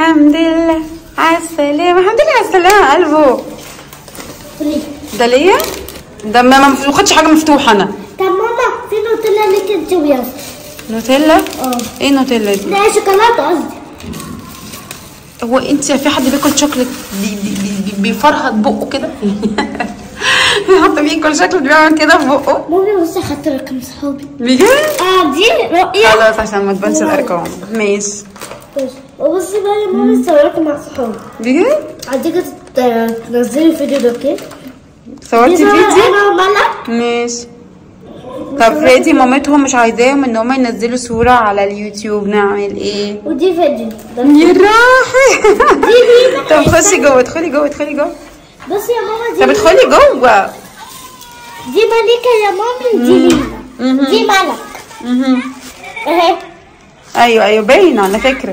الحمد لله على السلامة الحمد لله على السلامة قلبه قولي ده ليا ده ما ما ما خدش حاجة مفتوحة أنا طب ماما في نوتيلا ليك انت وياسر نوتيلا اه ايه نوتيلا دي ده شوكولاته قصدي هو انت في حد بياكل شوكليت بي بي بي بي بيفرهد بقه كده حتى بياكل شوكليت بيعمل كده في بقه مامي بصي خدت رقم صحابي بجد اه دي رؤية خلاص عشان ما تبانش الارقام ماشي وبصي بقى يا مامي صورت مع صحابي بجد عايزاك تت- تنزلي الفيديو ده اوكي صورتي دي صورة فيديو انا وملك ماشي طب فادي مامتهم مش عايزاهم ان هم ينزلوا صورة على اليوتيوب نعمل ايه ودي فيديو ده يا روحي دي لينا طب خشي جوه ادخلي جوه ادخلي جوه بصي يا ماما دي طب ادخلي جوه دي ملكة يا مامي دي لينا دي ملك مهم. اهي ايوه ايوه باين على فكرة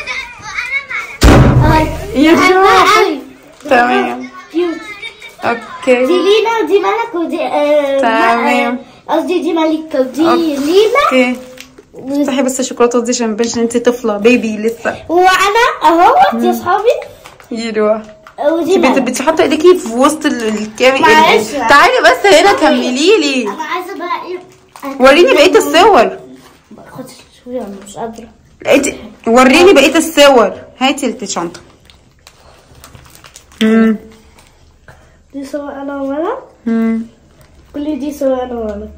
اهي يا روحي قوي تمام كيوت دي اوكي لينا ودي ملك ودي آه، تمام. آه، قصدي دي ملكة ودي أوكي. لينا اوكي افتحي بس الشوكولاته دي عشان مبانش ان انت طفله بيبي لسه وانا اهوت يا صحابي يروح ودي بنت ملك بنت حاطه ايديكي في وسط ال- الكاميرا معلش. تعالي بس هنا كملي لي انا عايزه بقى ايه وريني بقيه الصور خد شويه انا مش قادره لقيت وريني بقيه الصور هاتي الشنطه امم دي صور انا وملك امم كل دي صور انا وملك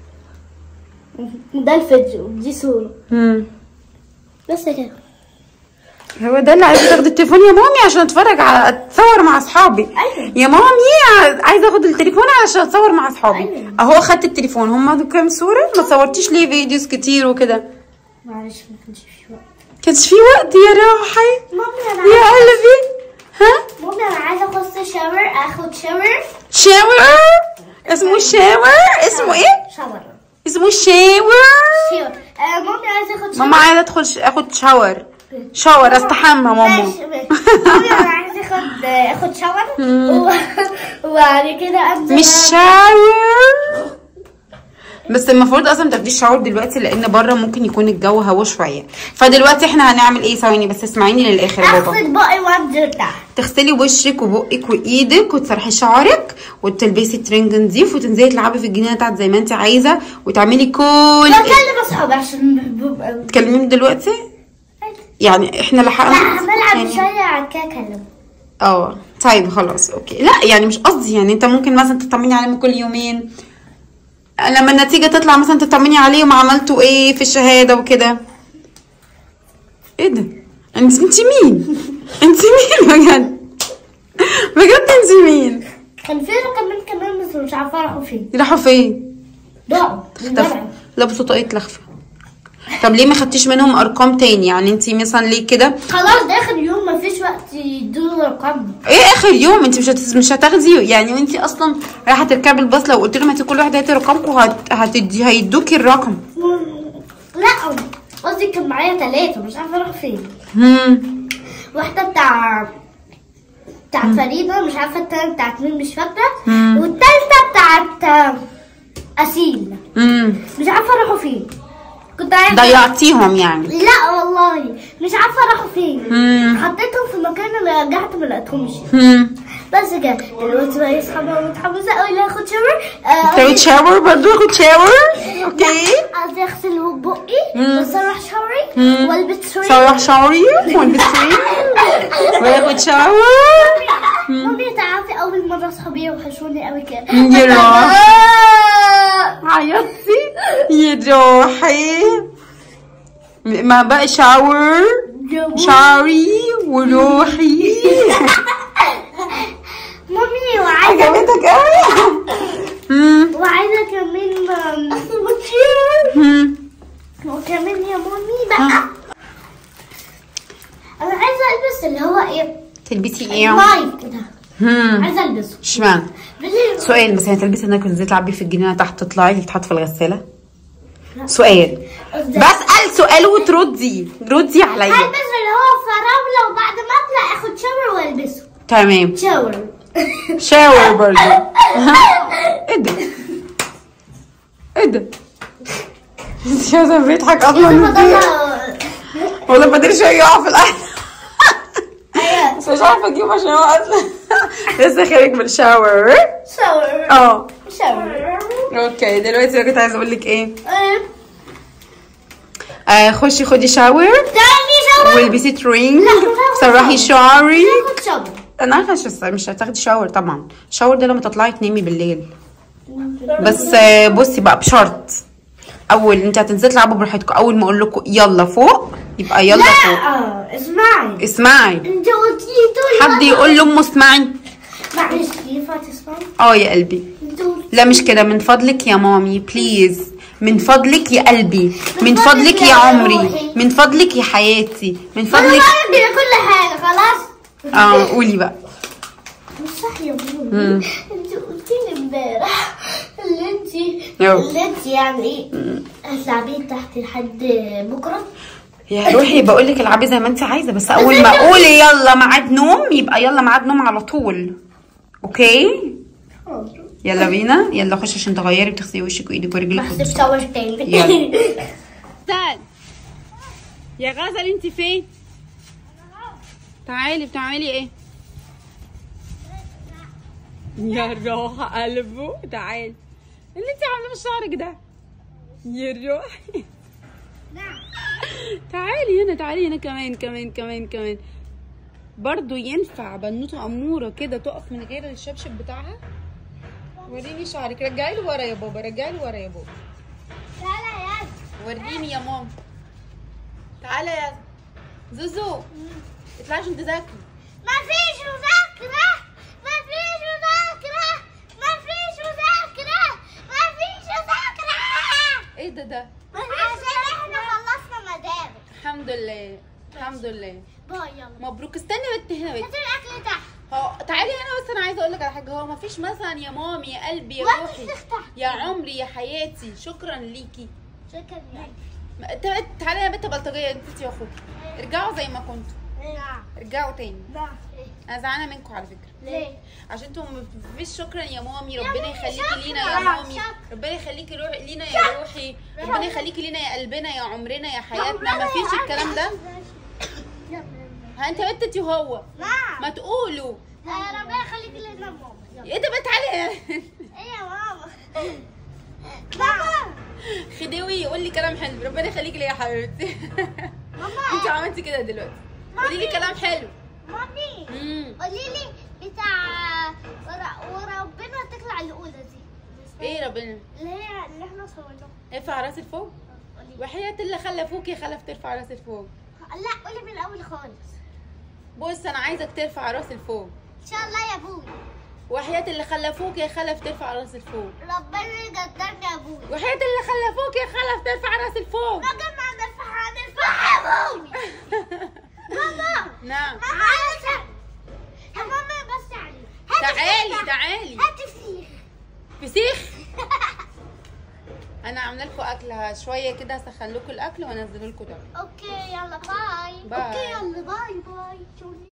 ده الفيديو دي صورة امم بس كده هو ده اللي عايزه تاخدي التليفون يا مامي عشان اتفرج على اتصور مع اصحابي أيوة. يا مامي عايزه اخد التليفون عشان اتصور مع اصحابي أيوة. اهو خدت التليفون هم كام صوره ما صورتيش ليه فيديوز كتير وكده معلش ما كانش في وقت كانش في وقت يا روحي مامي انا يا عايزه قلبي ها مامي انا عايزه اخش شاور اخد شاور شاور اسمه شاور اسمه ايه شاور اسمه شاور شاور آه مامي عايزه اخد شاور ماما عايزه ادخل ش- اخد شاور شاور استحمى ماما ماشي ماشي مامي انا عايزه اخد اخد شاور و- وبعد كده انزل مش شاور بس المفروض اصلا ما تاخديش شاور دلوقتي لان بره ممكن يكون الجو هوا شويه فدلوقتي احنا هنعمل ايه ثواني بس اسمعيني للاخر يا بابا اغسل بقي وانزل تحت تغسلي وشك وبقك وايدك وتسرحي شعرك وتلبسي ترنج نظيف وتنزلي تلعبي في الجنينه بتاعت زي ما انت عايزه وتعملي كل بكلم اصحابي عشان ببقى تكلميهم دلوقتي يعني احنا لحقنا لا هنلعب يعني- شويه على كده اكلمه اه طيب خلاص اوكي لا يعني مش قصدي يعني انت ممكن مثلا تطمني عليهم كل يومين لما النتيجة تطلع مثلا تطمني عليهم عملتوا ايه في الشهادة وكده ايه ده انت انت مين انت مين بجد بجد انت مين كان في كمان كمان بس مش عارفه اروحوا فين راحوا فين ضاعوا اختفوا لبسوا طاقية لخفة طب ليه ما خدتيش منهم ارقام تاني يعني انت مثلا ليه كده خلاص ده اخر يوم مفيش وقت يدوا رقم ايه اخر يوم انت مش هت... مش هتاخدي يعني وانت اصلا رايحه تركبي الباص لو قلت لهم هاتي كل واحده هاتي رقمكم هت... هتدي هيدوكي الرقم لا قصدي كان معايا ثلاثة مش عارفة اروح فين هم واحدة بتاع بتاعت فريدة مش عارفة التانية بتاعت مين مش فاكرة مم. والتالتة بتاعت أسيل هم مش عارفة اروحوا فين كنت عايزة ضيعتيهم يعني لا والله مش عارفة اروحوا فين مم. حطيتهم في مكان اللي رجعت ما لقيتهمش هم بس كده دلوقتي بقى يصحى بقى متحمسة قوي لا اخد شاور آه، تاخد شاور برضه اخد شاور اوكي قصدي اغسل بقي مم. واسرح شعري مم. والبس شوري سرح شعري والبس كريم وياخد شاور مامي تعرفي اول مرة اصحابي وحشوني قوي كده يا روح. آه. عيطتي يا روحي ما بقى شاور شعري وروحي مامي وعايزة عجبتك قوي هم وعايزة كمان آم، هم وكمان يا مامي بقى انا عايزة البس اللي هو ايه تلبسي ايه المايك ده هم عايزة البسه اشمعنى بالليل. سؤال بس هتلبسي انك تنزلي تلعبي في الجنينه تحت تطلعي تتحط في الغساله سؤال قصدي بسأل سؤال وتردي ردي عليا هلبس اللي هو فراولة وبعد ما اطلع اخد شاور والبسه تمام شاور شاور برضه ايه ده ايه ده انت شايفه بيضحك اصلا ازاي بطلع والله ما قدرش يقع في الارض مش عارفه اجيبه عشان هو اصلا لسه خارج من الشاور شاور اه شاور اوكي دلوقتي انا كنت عايزه اقول لك ايه آه، آه خشي خدي شاور تاني شاور والبسي ترينج لا، مش عارفة. سرحي شعري خد شاور انا عارفه مش مش هتاخدي شاور طبعا الشاور ده لما تطلعي تنامي بالليل بس آه، بصي بقى بشرط اول انت هتنزلي تلعبوا براحتكم اول ما اقول لكم يلا فوق يبقى يلا فوق اه اسمعي اسمعي انت قلتي لي حد يقول لامه اسمعي معلش ينفع تسمعي اه يا قلبي انت قلتي لا مش كده من فضلك يا مامي بليز من فضلك يا قلبي من فضلك فضلك يا يا روحي. عمري من فضلك يا حياتي من انا فضلك بعمل كل حاجه خلاص اه قولي بقى مش صح يا بابا انت قلتي لي امبارح اللي انت يو. اللي انت يعني هتلعبين تحت لحد بكره يا روحي بقول لك العبي زي ما انت عايزه بس اول ما اقول يلا ميعاد نوم يبقى يلا ميعاد نوم على طول اوكي حاضر يلا بينا يلا خش عشان تغيري بتغسلي وشك وايدك ورجلك بحسب شاور تاني يلا. تعال يا غزل انت فين تعالي بتعملي ايه يا روح قلبه تعالي اللي انت عامله في شعرك ده يا روحي تعالي هنا تعالي هنا كمان كمان كمان كمان برضو ينفع بنوته اموره كده تقف من غير الشبشب بتاعها وريني شعرك رجعي له ورا يا بابا رجعي له ورا يا بابا تعالى يا وريني يا ماما تعالى يا زوزو اطلعي عشان تذاكري ما فيش مذاكرة ما فيش مذاكرة ما فيش مذاكرة ما فيش مذاكرة ايه ده ده عشان احنا خلصنا مدارس الحمد لله الحمد لله باي يلا مبروك استني بنت هنا بنت هات الاكل تحت هو تعالي هنا بس انا عايزه اقول لك على حاجه هو ما فيش مثلا يا مامي يا قلبي يا وقت روحي تفتح. يا عمري يا حياتي شكرا ليكي شكرا لك ما- تا- تعالي يا بنت بلطجيه انت يا اخوكي ارجعوا زي ما كنتوا نعم ارجعوا تاني نعم انا زعلانه منكم على فكره ليه؟ عشان انتوا مفيش شكرا يا مامي يا ربنا مامي يخليكي شكرا. لينا يا مامي شكرا. ربنا يخليكي روح لينا يا روحي ربنا يخليكي لينا يا قلبنا يا عمرنا يا حياتنا مفيش الكلام ده ها انت بنت انت وهو نعم ما تقولوا آه، ربنا يخليك لنا ماما يلا. ايه ده بقى تعالي ايه يا ماما ماما خديوي يقول لي كلام حلو ربنا يخليكي ليا يا حبيبتي ماما انت عملتي كده دلوقتي قولي لي كلام حلو مامي امم قولي لي بتاع ور- وربنا تطلع الاولى دي ايه ربنا اللي هي اللي احنا صورناها ارفع راسي لفوق قولي وحياة اللي خلفوك يا خلف ترفع راسي لفوق لا قولي من الاول خالص بص انا عايزك ترفع راسي لفوق ان شاء الله يا ابوي وحياة اللي خلفوك يا خلف ترفع راسي لفوق ربنا يقدرني يا ابوي وحياة اللي خلفوك يا خلف ترفع راسي لفوق بقى ما نرفع هنرفع يا ابوي ماما نعم معلش يا ماما بس يعني هاتي تعالي فسيخ. تعالي هاتي فسيخ فسيخ انا عامله لكم اكله شويه كده اسخن لكم الاكل وانزل لكم ده اوكي يلا باي باي. اوكي يلا باي باي